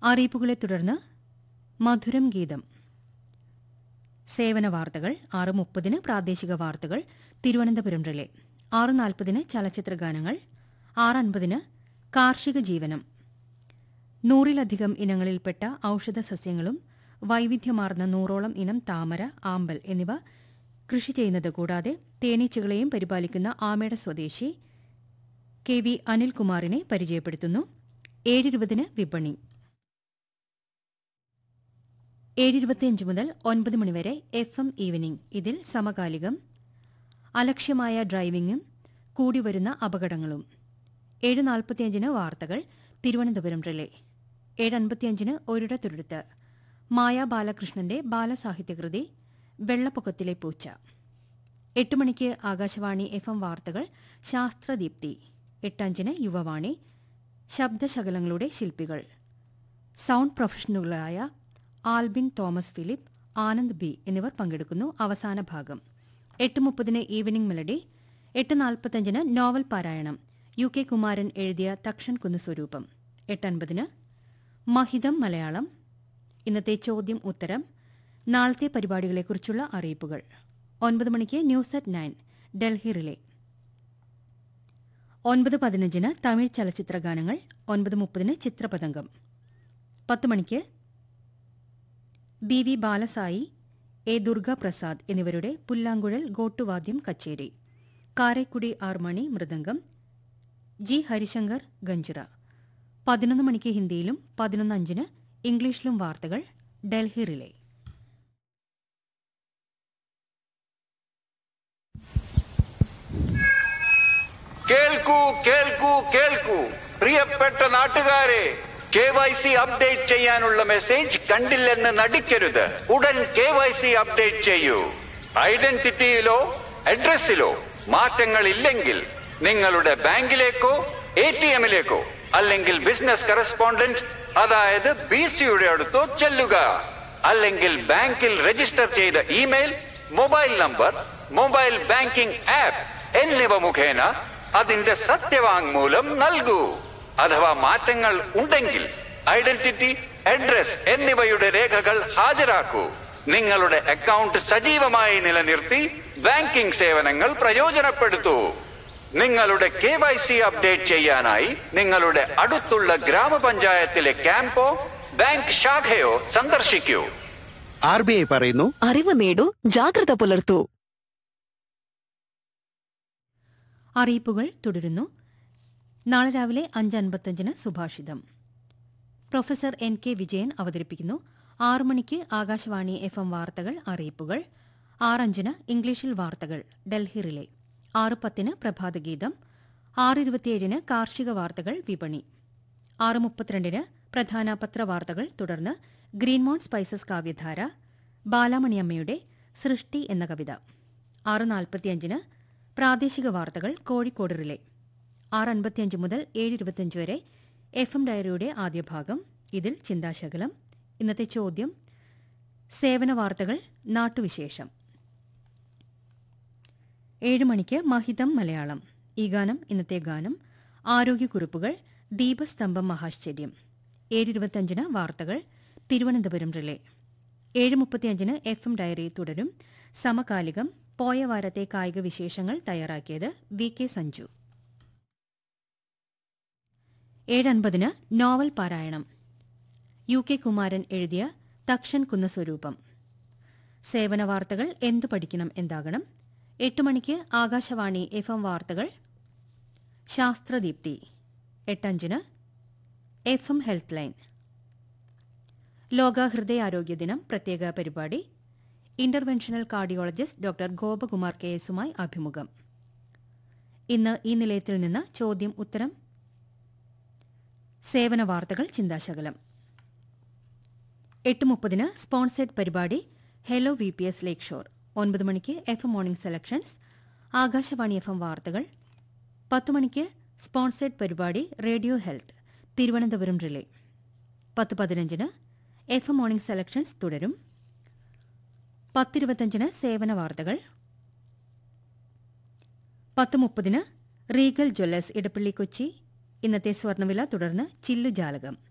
അറിയിപ്പുകളെ തുടർന്ന് മധുരം ഗീതം സേവന വാർത്തകൾ ആറ് മുപ്പതിന് പ്രാദേശിക വാർത്തകൾ തിരുവനന്തപുരം റിലേ ആറ് നാൽപ്പതിന് ചലച്ചിത്ര ഗാനങ്ങൾ ആറ് അൻപതിന് കാർഷിക ജീവനം നൂറിലധികം ഇനങ്ങളിൽപ്പെട്ട ഔഷധ സസ്യങ്ങളും വൈവിധ്യമാർന്ന നൂറോളം ഇനം താമര ആമ്പൽ എന്നിവ കൃഷി ചെയ്യുന്നത് കൂടാതെ തേനീച്ചകളെയും പരിപാലിക്കുന്ന ആമേട സ്വദേശി കെ വി അനിൽകുമാറിനെ പരിചയപ്പെടുത്തുന്നു ഏഴിരുപതിന് വിപണി ഏഴിരുപത്തിയഞ്ച് മുതൽ ഒൻപത് മണിവരെ എഫ് എം ഈവനിംഗ് ഇതിൽ സമകാലികം അലക്ഷ്യമായ ഡ്രൈവിംഗും കൂടിവരുന്ന അപകടങ്ങളും ഏഴ് നാൽപ്പത്തിയഞ്ചിന് വാർത്തകൾ തിരുവനന്തപുരം റിലേ ഏഴ് അൻപത്തിയഞ്ചിന് ഒരിടത്തൊരിടത്ത് മായ ബാലകൃഷ്ണന്റെ ബാലസാഹിത്യകൃതി വെള്ളപ്പൊക്കത്തിലെ പൂച്ച എട്ട് മണിക്ക് ആകാശവാണി എഫ് എം വാർത്തകൾ ശാസ്ത്രദീപ്തി എട്ടഞ്ചിന് യുവവാണി ശബ്ദശകലങ്ങളുടെ ശില്പികൾ സൗണ്ട് പ്രൊഫഷണലുകളായ Albin Thomas Philip Anand B എന്നിവർ പങ്കെടുക്കുന്നു അവസാന ഭാഗം എട്ട് മുപ്പതിന് ഈവനിംഗ് മെലഡി എട്ട് നാൽപ്പത്തഞ്ചിന് നോവൽ പാരായണം യു കെ കുമാരൻ എഴുതിയ തക്ഷൻ കുന്ന് സ്വരൂപം എട്ടൻപതിന് മഹിതം മലയാളം ഇന്നത്തെ ചോദ്യം ഉത്തരം നാളത്തെ പരിപാടികളെക്കുറിച്ചുള്ള അറിയിപ്പുകൾ ഒൻപത് മണിക്ക് news at nine Delhi relay ഒൻപത് പതിനഞ്ചിന് തമിഴ് ചലച്ചിത്ര ഗാനങ്ങൾ ഒൻപത് മുപ്പതിന് ചിത്രപതംഗം പത്ത് മണിക്ക് B V Balasai A Durgaprasad എന്നിവരുടെ പുല്ലാങ്കുഴൽ ഗോട്ടുവാദ്യം കച്ചേരി കാരൈക്കുടി ആർ മണി മൃദംഗം ജി ഹരിശങ്കർ ഗഞ്ചിറ പതിനൊന്ന് മണിക്ക് ഹിന്ദിയിലും പതിനൊന്ന് അഞ്ചിന് ഇംഗ്ലീഷിലും വാർത്തകൾ ഡൽഹി റിലേ കേൾക്കൂ കേൾക്കൂ കേൾക്കൂ പ്രിയപ്പെട്ട നാട്ടുകാരെ കെ വൈ സി അപ്ഡേറ്റ് ചെയ്യാനുള്ള മെസ്സേജ് കണ്ടില്ലെന്ന് നടിക്കരുത് ഉടൻ കെ വൈ സി അപ്ഡേറ്റ് ചെയ്യൂ ഐഡന്റിറ്റിയിലോ അഡ്രസ്സിലോ മാറ്റങ്ങൾ ഇല്ലെങ്കിൽ നിങ്ങളുടെ ബാങ്കിലേക്കോ എ ടി എമ്മിലേക്കോ അല്ലെങ്കിൽ ബിസിനസ് കറസ്പോണ്ടന്റ് അതായത് ബി സിയുടെ അടുത്തോ ചെല്ലുക അല്ലെങ്കിൽ ബാങ്കിൽ രജിസ്റ്റർ ചെയ്ത email mobile number mobile banking app എന്നിവ മുഖേന അതിന്റെ സത്യവാങ്മൂലം നൽകൂ അഥവാ മാറ്റങ്ങൾ ഉണ്ടെങ്കിൽ ഐഡന്റിറ്റി അഡ്രസ് എന്നിവയുടെ രേഖകൾ ഹാജരാക്കൂ നിങ്ങളുടെ അക്കൗണ്ട് സജീവമായി നിലനിർത്തി ബാങ്കിംഗ് സേവനങ്ങൾ പ്രയോജനപ്പെടുത്തൂ നിങ്ങളുടെ കെ വൈ സി അപ്ഡേറ്റ് ചെയ്യാനായി നിങ്ങളുടെ അടുത്തുള്ള ഗ്രാമപഞ്ചായത്തിലെ ക്യാമ്പോ ബാങ്ക് ശാഖയോ സന്ദർശിക്കൂ ആർ ബി ഐ പറയുന്നു അറിവ് നേടൂ ജാഗ്രത പുലർത്തൂ അറിയിപ്പുകൾ തുടരുന്നു നാളെ രാവിലെ അഞ്ച് അൻപത്തഞ്ചിന് സുഭാഷിതം പ്രൊഫസർ എൻ കെ വിജയൻ അവതരിപ്പിക്കുന്നു ആറു മണിക്ക് ആകാശവാണി എഫ് എം വാർത്തകൾ അറിയിപ്പുകൾ ആറഞ്ചിന് ഇംഗ്ലീഷിൽ വാർത്തകൾ ഡൽഹി റിലേ ആറ് പത്തിന് പ്രഭാതഗീതം ആറ് ഇരുപത്തിയേഴിന് കാർഷിക വാർത്തകൾ വിപണി ആറ് മുപ്പത്തിരണ്ടിന് പ്രധാന പത്രവാർത്തകൾ തുടർന്ന് ഗ്രീൻമോൺ സ്പൈസസ് കാവ്യധാര ബാലാമണിയമ്മയുടെ സൃഷ്ടി എന്ന കവിത ആറ് നാൽപ്പത്തിയഞ്ചിന് പ്രാദേശിക വാർത്തകൾ കോഴിക്കോട് റിലേ ആറ് അൻപത്തിയഞ്ച് മുതൽ ഏഴ് ഇരുപത്തിയഞ്ച് വരെ എഫ് എം ഡയറിയുടെ ആദ്യ ഭാഗം ഇതിൽ ചിന്താശകലം ഇന്നത്തെ ചോദ്യം സേവന വാർത്തകൾ നാട്ടുവിശേഷം ഏഴ് മണിക്ക് മഹിതം മലയാളം ഈ ഗാനം ഇന്നത്തെ ഗാനം ആരോഗ്യക്കുറിപ്പുകൾ ദീപസ്തംഭം മഹാശ്ചര്യം ഏഴ് ഇരുപത്തിയഞ്ചിന് വാർത്തകൾ തിരുവനന്തപുരം റിലേ ഏഴ് മുപ്പത്തിയഞ്ചിന് എഫ് എം ഡയറി തുടരും സമകാലികം പോയ വാരത്തെ കായിക വിശേഷങ്ങൾ തയ്യാറാക്കിയത് വി കെ സഞ്ജു ഏഴൻപതിന് നോവൽ പാരായണം യു കെ കുമാരൻ എഴുതിയ തക്ഷൻ കുന്നസ്വരൂപം സേവന വാർത്തകൾ എന്തു പഠിക്കണം എന്താകണം എട്ട് മണിക്ക് ആകാശവാണി എഫ് എം വാർത്തകൾ ശാസ്ത്രദീപ്തി എട്ടഞ്ചിന് എഫ് എം ഹെൽത്ത് ലൈൻ ലോക ഹൃദയാരോഗ്യ ദിനം പ്രത്യേക പരിപാടി interventional cardiologist doctor Gopakumar K എസുമായി അഭിമുഖം ഇന്ന് ഈ നിലയത്തിൽ നിന്ന് ചോദ്യം ഉത്തരം സേവന വാർത്തകൾ ചിന്താശകലം എട്ട് മുപ്പതിന് സ്പോൺസേഡ് പരിപാടി hello V P S lake shore ഒൻപത് മണിക്ക് F M morning selections Akashvani F M വാർത്തകൾ പത്ത് മണിക്ക് സ്പോൺസേഡ് പരിപാടി റേഡിയോ ഹെൽത്ത് തിരുവനന്തപുരം റിലേ പത്ത് പതിനഞ്ചിന് എഫ് എം മോർണിംഗ് സെലക്ഷൻസ് തുടരും പത്തിരുപത്തഞ്ചിന് സേവന വാർത്തകൾ പത്ത് മുപ്പതിന് റീഗൽ ജ്വല്ലേഴ്സ് ഇടപ്പള്ളി കൊച്ചി ഇന്നത്തെ സ്വർണ്ണവില തുടർന്ന് ചില്ലുജാലകം